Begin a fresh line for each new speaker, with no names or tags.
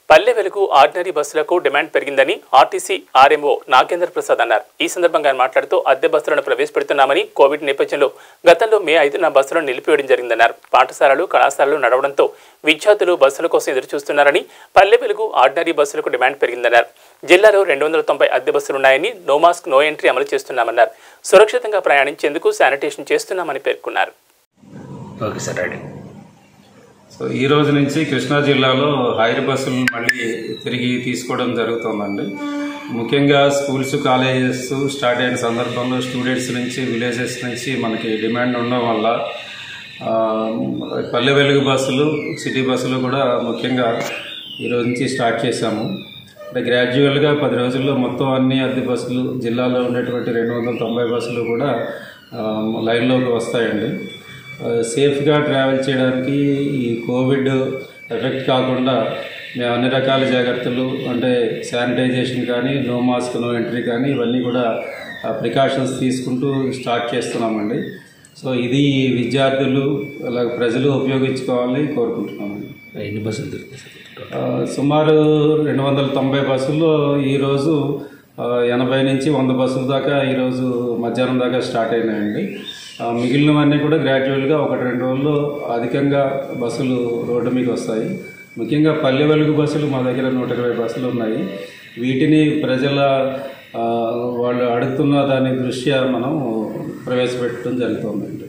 పల్లె వెలుగు ఆర్డినరీ బస్సులకు డిమాండ్ పెరిగిందని ఆర్టీసీ ఆర్ఎంఓ నాగేంద్ర ప్రసాద్ అన్నారు ఈ సందర్భంగా ఆయన మాట్లాడుతూ అద్దె బస్సులను ప్రవేశపెడుతున్నామని కోవిడ్ నేపథ్యంలో గతంలో మే ఐదున బస్సులను నిలిపివేయడం జరిగిందన్నారు పాఠశాలలు కళాశాలలు నడవడంతో విద్యార్థులు బస్సుల కోసం ఎదురు చూస్తున్నారని పల్లె వెలుగు ఆర్డినరీ బస్సులకు డిమాండ్ పెరిగిందన్నారు జిల్లాలో రెండు వందల తొంభై అద్దె బస్సులున్నాయని నో మాస్క్ నో ఎంట్రీ అమలు చేస్తున్నామన్నారు సురక్షితంగా ప్రయాణించేందుకు శానిటేషన్ చేస్తున్నామని పేర్కొన్నారు
ఓకే సార్ రెడీ
సో ఈ రోజు నుంచి కృష్ణా జిల్లాలో హైర్ బస్సులు మళ్ళీ తిరిగి తీసుకోవడం జరుగుతుందండి ముఖ్యంగా స్కూల్స్ కాలేజెస్ స్టార్ట్ అయిన సందర్భంలో స్టూడెంట్స్ నుంచి విలేజెస్ నుంచి మనకి డిమాండ్ ఉండడం వల్ల ఆ, పల్లె వెలుగు బస్సులు సిటీ బస్సులు కూడా ముఖ్యంగా ఈ రోజు నుంచి స్టార్ట్ చేశాము అంటే గ్రాడ్యువల్గా పది రోజుల్లో మొత్తం అన్ని అద్దె బస్సులు జిల్లాలో ఉండేటువంటి రెండు వందల తొంభై బస్సులు కూడా ఆ, లైన్లోకి వస్తాయండి ఆ, సేఫ్గా ట్రావెల్ చేయడానికి ఈ కోవిడ్ ఎఫెక్ట్ కాకుండా మేము అన్ని రకాల జాగ్రత్తలు అంటే శానిటైజేషన్ కానీ నో మాస్క్ నో ఎంట్రీ కానీ ఇవన్నీ కూడా ప్రికాషన్స్ తీసుకుంటూ స్టార్ట్ చేస్తున్నామండి సో ఇది విద్యార్థులు అలాగే ప్రజలు ఉపయోగించుకోవాలని కోరుకుంటున్నామండి
ఎన్ని బస్సులు తిరుగుతాయి సార్
ఆ, సుమారు రెండు వందల తొంభై బస్సుల్లో ఈరోజు ఆ, ఎనభై నుంచి వంద బస్సుల దాకా ఈరోజు మధ్యాహ్నం దాకా స్టార్ట్ అయినాయండి ఆ, మిగిలినవన్నీ కూడా గ్రాడ్యువల్గా ఒకటి రెండు రోజుల్లో అధికంగా బస్సులు రోడ్డు మీకు వస్తాయి ముఖ్యంగా పల్లె వెలుగు బస్సులు మా దగ్గర నూట ఇరవై బస్సులు ఉన్నాయి వీటిని ప్రజల ఆ, వాళ్ళు అడుగుతున్న దాని దృష్ట్యా మనం ప్రవేశపెట్టడం జరుగుతుందండి